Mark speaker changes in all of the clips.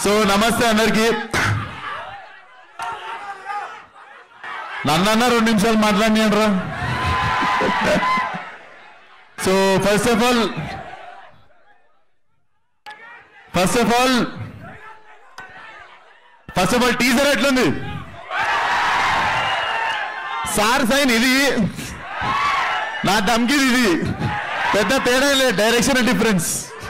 Speaker 1: So నమస్తే అందరికి నన్నన్న రెండు నిమిషాలు మాట్లాడినరా so first of all first of all first of all teaser ఎట్లుంది సార్ సైన్ ఇది నా దమ్కిది ఇది పెద్ద తేడా లేదు direction difference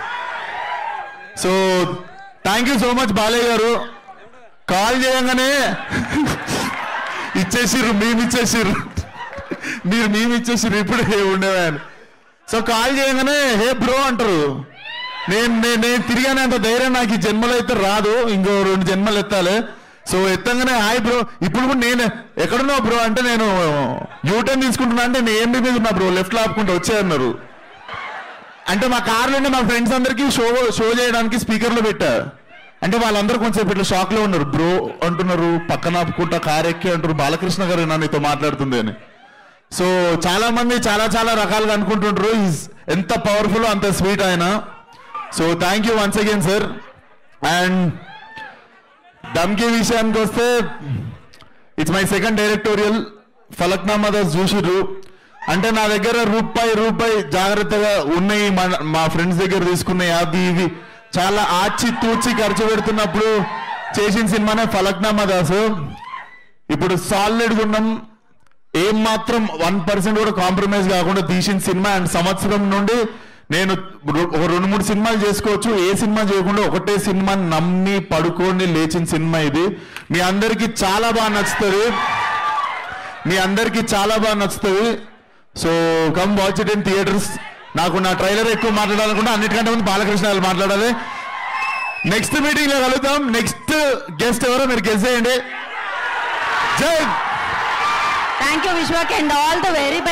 Speaker 1: so thank you so much Balayya garu call చేయగానే ఇచ్చేసిర్రు మేము ఇచ్చేసిర్రు మీరు మేము ఇచ్చేసిర్రు ఇప్పుడు ఉండేవాని సో కాల్ చేయగానే హే బ్రో అంటారు నేను నేను నేను తిరిగానే అంత ధైర్యం నాకు ఈ జన్మలో అయితే రాదు ఇంకో రెండు జన్మలు ఎత్తాలి సో ఎత్తంగానే హాయ్ బ్రో ఇప్పుడు కూడా నేను ఎక్కడున్నావు బ్రో అంటే నేను యూటర్న్ తీసుకుంటున్నా అంటే నేను ఏం మీద ఉన్నా బ్రో లెఫ్ట్ లో ఆపుకుంటూ వచ్చాయన్నారు అంటే మా కార్లోనే మా ఫ్రెండ్స్ అందరికి షో షో చేయడానికి స్పీకర్లో పెట్టా అంటే వాళ్ళందరూ కొంచెం ఇట్లా షాక్ లో ఉన్నారు బ్రో అంటున్నారు పక్కన ఆపుకుంటా కార్ ఎక్కి అంటారు బాలకృష్ణ గారు నా నీతో మాట్లాడుతుంది అని సో చాలా మంది చాలా చాలా రకాలుగా అనుకుంటుంటారు ఈజ్ ఎంత పవర్ఫుల్ అంత స్వీట్ ఆయన so thank you once again sir and Dhamki విషయానికి వస్తే it's my second directorial Falaknuma Das చూసిర్రు అంటే నా దగ్గర రూపాయి రూపాయి జాగ్రత్తగా ఉన్నాయి మన- మా ఫ్రెండ్స్ దగ్గర తీసుకున్నాయి అది ఇవి చాలా ఆచి తూచి ఖర్చు పెడుతున్నప్పుడు చేసిన సినిమానే ఫలక్నామా దాసు ఇప్పుడు సాలిడ్ ఉన్నాం ఏం మాత్రం వన్ పర్సెంట్ కూడా కాంప్రమైజ్ కాకుండా తీసిన సినిమా అండ్ సంవత్సరం నుండి నేను రు- ఒక రెండు మూడు సినిమాలు చేసుకోవచ్చు ఏ సినిమా చేయకుండా ఒకటే సినిమా నమ్మి పడుకొని లేచిన సినిమా ఇది మీ అందరికి చాలా బాగా నచ్చుతుంది మీ అందరికి చాలా బాగా నచ్చుతుంది so come watch it in theatres నాకు నా ట్రైలర్ ఎక్కువ మాట్లాడాలనుకుంటే అన్నిటికంటే ముందు బాలకృష్ణ గారు మాట్లాడాలి నెక్స్ట్ మీటింగ్ లో కలుద్దాం నెక్స్ట్ గెస్ట్ ఎవరో మీరు గెస్ట్ చేయండి జై
Speaker 2: Thank you, Vishwak, and all the very best.